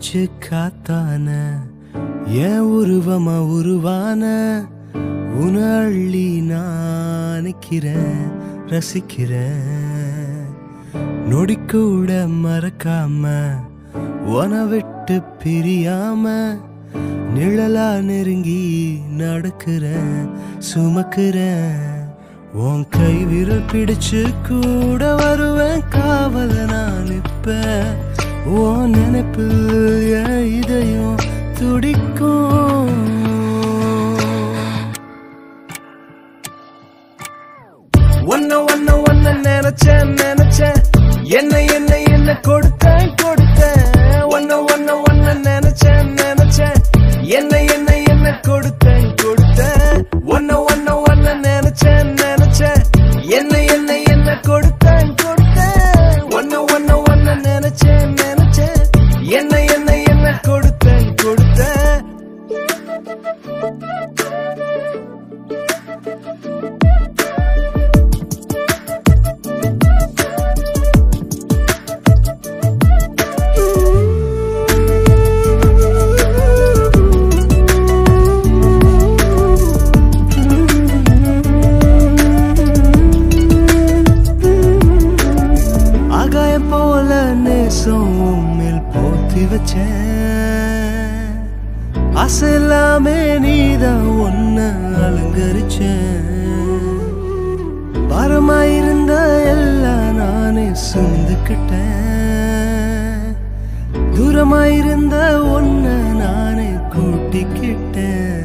மூச்சு காத்தான என் உருவமா உருவான உன அள்ளி நான் நிக்கிறேன் ரசிக்கிறேன் நொடி கூட மறக்காம உன விட்டு பிரியாம நிழலா நெருங்கி நடக்கிறேன் சுமக்கிறேன் உன் கை விரல் பிடிச்சு கூட வருவேன் காவல நான் இப்ப உன் நினைப்பில் என் இதயம் துடிக்கும் ஒன்ன ஒன்ன ஒன்ன நினைச்சேன் நினைச்சேன் என்ன என்ன என்ன கொடுத்தேன் கொடுத்தேன் ஒன்ன ஒன்ன ஒன்ன நினைச்சேன் நினைச்சேன் என்ன என்ன என்ன கொடுத்தேன் கொடுத்தேன் ஒன்ன ஒன்ன ஒன்ன நினைச்சேன் நினைச்சேன் என்ன என்ன என்ன கொடுத்தேன் கொடுத்தேன் ஒன்ன ஒன்ன ஒன்ன நினைச்சேன் நினைச்சேன் என்ன என்ன என்ன கொடுத்தேன் கொடுத்தேன் ஆகாயம் போல நேசம் உம்மில் போத்தி வச்சேன் ஆசை எல்லாமே நீதான் ஒன்ன அலங்கரிச்சேன் பாரமாயிருந்த எல்லாம் நானே சுமந்துக்கிட்டேன் தூரமாயிருந்த ஒன்ன நானே கூட்டிக்கிட்டேன்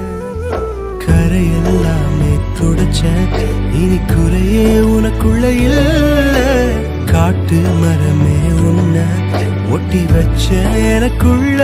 கரையெல்லாமே துடைச்சேன் இனி குறையே உனக்குள்ள இல்ல காட்டு மரமே உன்ன ஒட்டி வச்ச எனக்குள்ள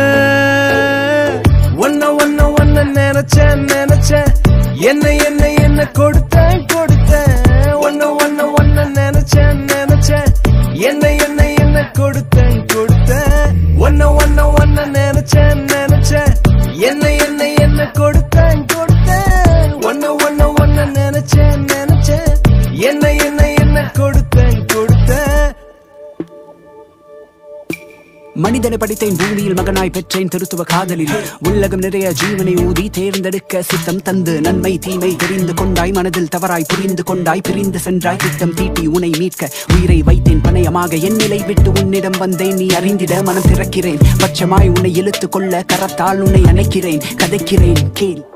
ஒன்ன ஒன்ன ஒன்ன நினைச்சேன் நினைச்சேன் என்ன என்ன என்ன கொடுத்தேன் கொடுத்தேன் ஒன்ன ஒன்ன ஒன்ன நினைச்சேன் நினைச்சேன் என்ன என்ன என்ன கொடுத்தேன் கொடுத்தேன் ஒன்ன ஒன்ன ஒன்ன நினைச்சேன் நினைச்சேன் என்ன என்ன என்ன கொடுத்தேன் கொடுத்தேன் ஒன்ன ஒன்ன ஒன்ன நினைச்சேன் நினைச்சேன் என்ன என்ன என்ன கொடுத்தேன் கொடுத்தேன் மனிதனை படித்தேன் பூமியில் மகனாய் பெற்றேன் திருத்துவ காதலில் உள்ளகம் நிறைய ஜீவனை ஊதி தேர்ந்தெடுக்க சித்தம் தந்து நன்மை தீமை தெரிந்து கொண்டாய் மனதில் தவறாய் புரிந்து கொண்டாய் பிரிந்து சென்றாய் திட்டம் தீட்டி உனை மீட்க உயிரை வைத்தேன் பணயமாக என் நிலை விட்டு உன்னிடம் வந்தேன் நீ அறிந்திட மனம் திறக்கிறேன் பட்சமாய் உன்னை இழுத்துக் கொள்ள கரத்தால் உன்னை அணைக்கிறேன் கதைக்கிறேன் கேள்